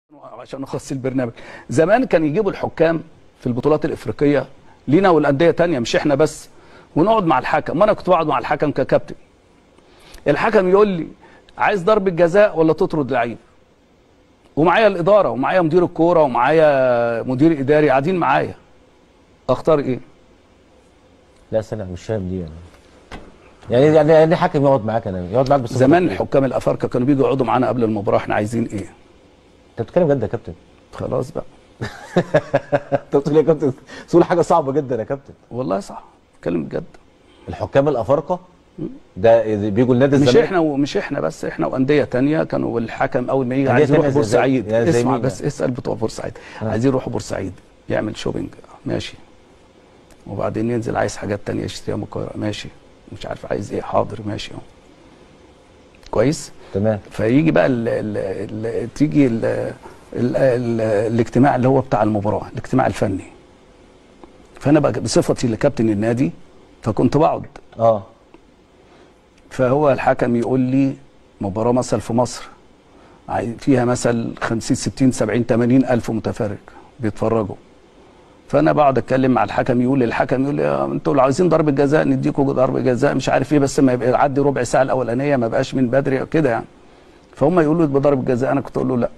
عشان اخص البرنامج زمان كان يجيبوا الحكام في البطولات الافريقيه لينا والانديه تانية مش احنا بس ونقعد مع الحكم وانا كنت بقعد مع الحكم ككابتن الحكم يقول لي عايز ضربه جزاء ولا تطرد لعيب ومعايا الاداره ومعايا مدير الكوره ومعايا مدير اداري قاعدين معايا اختار ايه لا استنى مش فاهم دي يعني يعني يعني يعني حكم يقعد معاك انا يقعد معاك بس زمان الحكام الافارقه كانوا بيجوا يقعدوا معانا قبل المباراه احنا عايزين ايه انت بتتكلم جد يا كابتن خلاص بقى انت بتقول إيه يا كابتن تقول حاجه صعبه جدا يا كابتن والله صح اتكلم بجد الحكام الافارقه ده بيجوا النادي مش الزمالك احنا ومش احنا بس احنا وانديه تانية كانوا الحكم اول ما يجي أندية عايز يروح تانية زي- بورسعيد زي- زي اسمع مين بس اسال بتوع بورسعيد عايزين يروحوا بورسعيد يعمل شوبينج ماشي وبعدين ينزل عايز حاجات تانية يشتريها من القاهره ماشي مش عارف عايز ايه حاضر ماشي اهو كويس تمام فيجي بقى ال ال ال تيجي ال ال ال الاجتماع اللي هو بتاع المباراه الاجتماع الفني فانا بقى بصفتي لكابتن النادي فكنت بقعد اه فهو الحكم يقول لي مباراة مثلا في مصر عاي- فيها مثلا 50 60 70 80 ألف متفرج بيتفرجوا فأنا بقعد أتكلم مع الحكم يقول لي الحكم يقول لي يا أنتوا لو عايزين ضربة جزاء نديكم ضربة جزاء مش عارف إيه بس ما يبقى يعدي ربع ساعة الأولانية ما بقاش من بدري كده يعني فهم يقولوا لي بضربة جزاء أنا كنت أقول له لا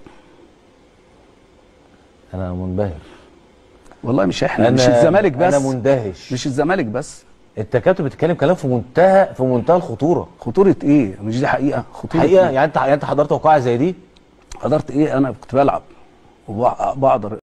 انا منبهر والله مش إحنا انا مش الزمالك بس انا مندهش مش الزمالك بس انت يا كابتن بتتكلم كلام في منتهى في منتهى الخطوره خطورة إيه مش دي حقيقة خطورة حقيقه إيه؟ يعني انت يعني انت حضرت وقائع زي دي حضرت إيه أنا كنت بلعب وبقدر